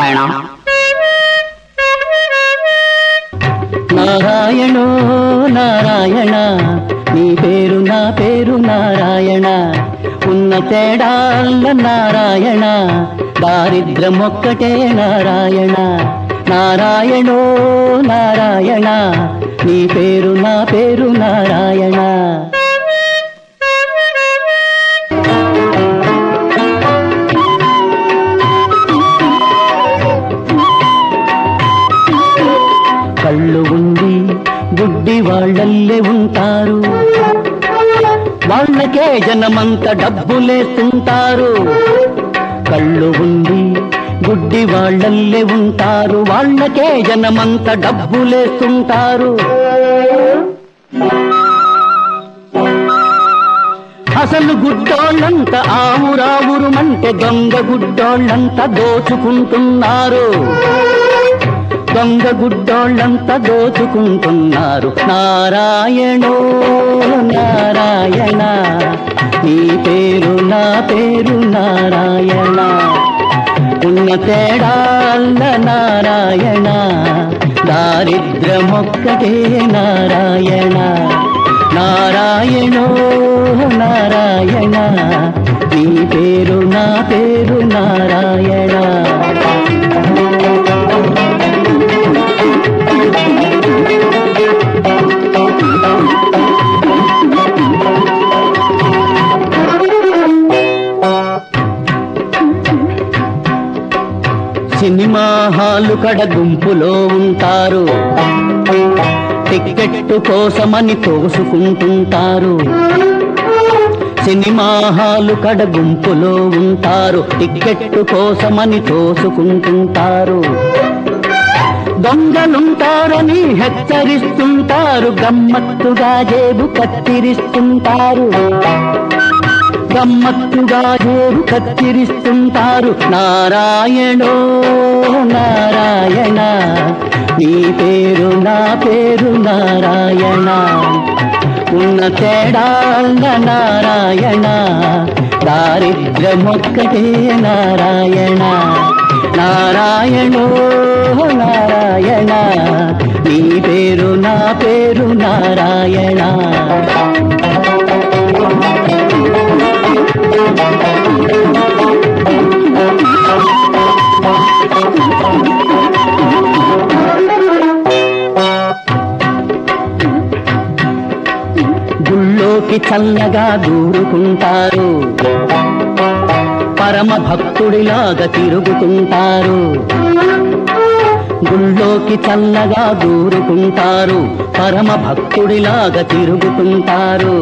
నారాయణ నారాయణో నారాయణ నీ పేరు నా పేరు నారాయణ ఉన్న తేడాళ్ళ నారాయణ దారిద్ర్యం ఒక్కటే నారాయణ నారాయణో నారాయణ నీ పేరు నా పేరు నారాయణ కళ్ళు ఉంది గుడ్డి వాళ్ళల్లే ఉంటారు వాళ్ళకే జనమంత డబ్బులేస్తుంటారు కళ్ళు ఉంది గుడ్డి వాళ్ళల్లే ఉంటారు వాళ్ళకే జనమంత డబ్బులేస్తుంటారు అసలు గుడ్డోళ్ళంత ఆవురావురుమంటే దొంగ గుడ్డోళ్ళంతా దోచుకుంటున్నారు దొంగ గుడ్డోళ్ళంతా దోచుకుంటున్నారు నారాయణో నారాయణ నీ పేరు నా పేరు నారాయణ ఉన్న తేడాళ్ళ నారాయణ దారిద్రమొక్కటే నారాయణ నారాయణో నారాయణ నీ పేరు నా పేరు నారాయణ సినిమా హాలు కడ గుంపులో ఉంటారు టిక్కెట్ కోసమని తోసుకుంటుంటారు సినిమా హాలు కడ గుంపులో ఉంటారు టిక్కెట్ కోసమని తోసుకుంటుంటారు దొంగలుంటారని హెచ్చరిస్తుంటారు గమ్మత్తుగా జేబు కత్తిరిస్తుంటారు గమ్మత్తుగా జేబు కత్తిరిస్తుంటారు నారాయణో నారాయణ నీ పేరు నా పేరు నారాయణ ఉన్న తేడాళ్ళ నారాయణ దారిద్ర్యమొక్కటే నారాయణ నారాయణో నారాయణ నీ పేరు నా పేరు నారాయణ గుళ్ళోకి చల్లగా దూరుకుంటారు పరమ భక్తుడిలాగా తిరుగుతుంటారు గుళ్ళోకి చల్లగా దూరుకుంటారు పరమ భక్తుడిలాగా తిరుగుతుంటారు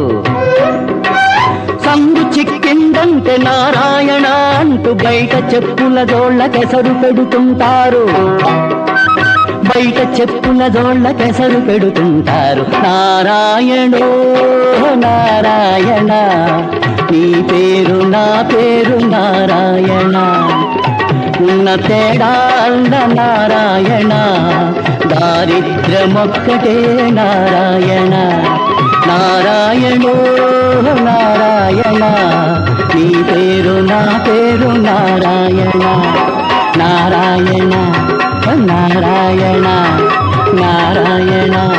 సందు చిక్కిందంటే నారాయణ అంటూ బయట చెప్పుల జోళ్ళ కెసరు పెడుతుంటారు బయట చెప్పుల జోళ్ళ కెసరు పెడుతుంటారు నారాయణో నారాయణ నీ పేరు నా పేరు నారాయణ ఉన్న తేడాళ్ళ నారాయణ దారిద్ర్యమొక్కటే నారాయణ నారాయణో నారాయణ నీ పేరు నా పేరు నారాయణ నారాయణ నారాయణ నారాయణ